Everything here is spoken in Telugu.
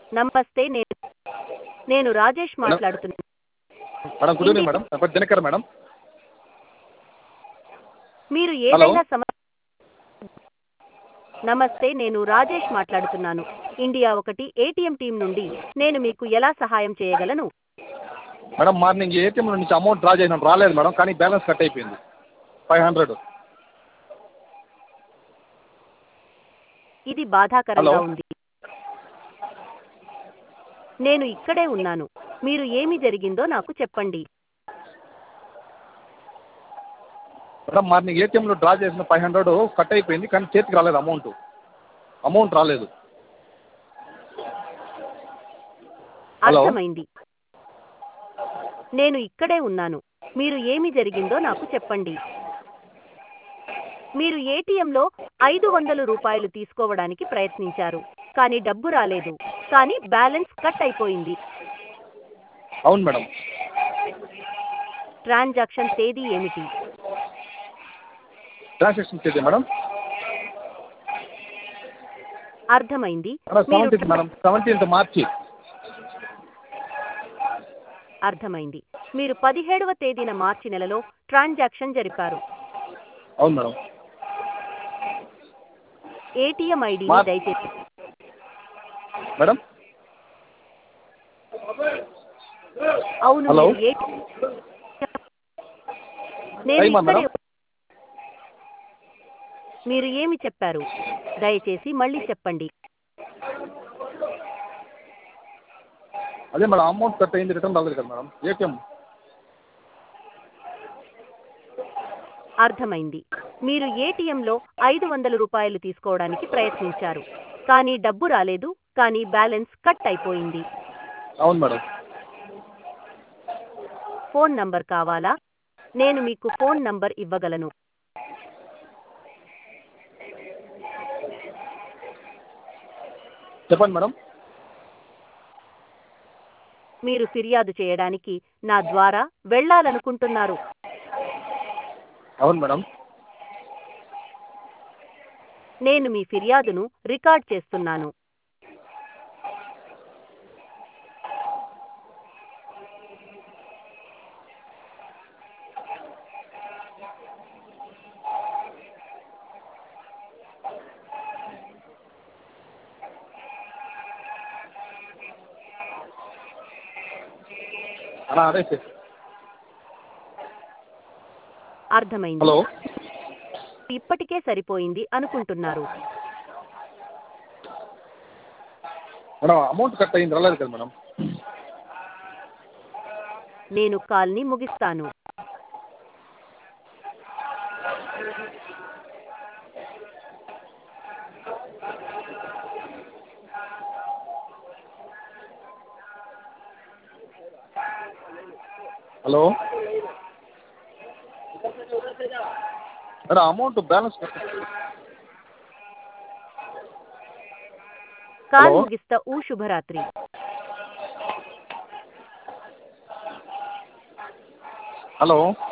నమస్తే నేను నేను రాజేష్ మాట్లాడుతున్నాను మేడం గుడ్ ఈవినింగ్ మేడం నా పేరు దినకర్ మేడం మీరు ఏదైనా సమ నమస్తే నేను రాజేష్ మాట్లాడుతున్నాను ఇండియా ఒకటి ఏటీఎం టీం నుండి నేను మీకు ఎలా సహాయం చేయగలను మేడం మార్నింగ్ ఏటీఎం నుంచి అమౌంట్ డ్రా చేసినాను రాలేదు మేడం కానీ బ్యాలెన్స్ కట్ అయిపోయింది ఫైవ్ హండ్రెడ్ ఇది బాధాకరంగా హలో. ఉంది నేను ఇక్కడే ఉన్నాను మీరు ఏమి జరిగిందో నాకు చెప్పండి మేడం మార్నింగ్ ఏటీఎంలో డ్రా చేసిన ఫైవ్ హండ్రెడ్ కట్ అయిపోయింది కానీ చేతికి రాలేదు అమౌంట్ అమౌంట్ రాలేదు హలో. అర్థమైంది నేను ఇక్కడే ఉన్నాను మీరు ఏమి జరిగిందో నాకు చెప్పండి మీరు ఏటీఎంలో ఐదు వందల రూపాయలు తీసుకోవడానికి ప్రయత్నించారు కానీ డబ్బు రాలేదు కానీ బ్యాలెన్స్ కట్ అయిపోయింది అవును మేడం ట్రాన్సాక్షన్ తేదీ ఏమిటి ట్రాన్సాక్షన్ చేద్దాం మేడం అర్థమైంది మేడం మీరు సెవెంటీన్త్ మేడం సెవెంటీన్త్ మార్చి అర్థమైంది మీరు పదిహేడవ తేదీన మార్చి నెలలో ట్రాన్సాక్షన్ జరిపారు అవును మేడం ఏటీఎం ఐడిని మార్- దయచేసి మేడం అవును హలో. మీరు ఏ- నేను టైమా ఇక్కడే మేడం? మీరు ఏమి చెప్పారు దయచేసి మళ్ళీ చెప్పండి అదే మేడం అమౌంట్ కట్ అయింది రిటర్న్ రాలేదు కదా మేడం ఏటీఎం అర్థమైంది మీరు ఏటీఎంలో ఐదు వందల రూపాయలు తీసుకోవడానికి ప్రయత్నించారు కానీ డబ్బు రాలేదు కానీ బ్యాలెన్స్ కట్ అయిపోయింది అవును మేడం ఫోన్ నంబర్ కావాలా నేను మీకు ఫోన్ నంబర్ ఇవ్వగలను చెప్పండి మేడం మీరు ఫిర్యాదు చేయడానికి నా ద్వారా వెళ్ళాలనుకుంటున్నారు అవును మేడం నేను మీ ఫిర్యాదును రికార్డ్ చేస్తున్నాను అన్నా అదే సార్ అర్థమైంది హలో ఇప్పటికే సరిపోయింది అనుకుంటున్నారు మేడం అమౌంట్ కట్ అయింది రాలేదు కదా మేడం నేను కాల్ని ముగిస్తాను hello madam amount balance call hello. ముగిస్తా ఊ శుభరాత్రి హలో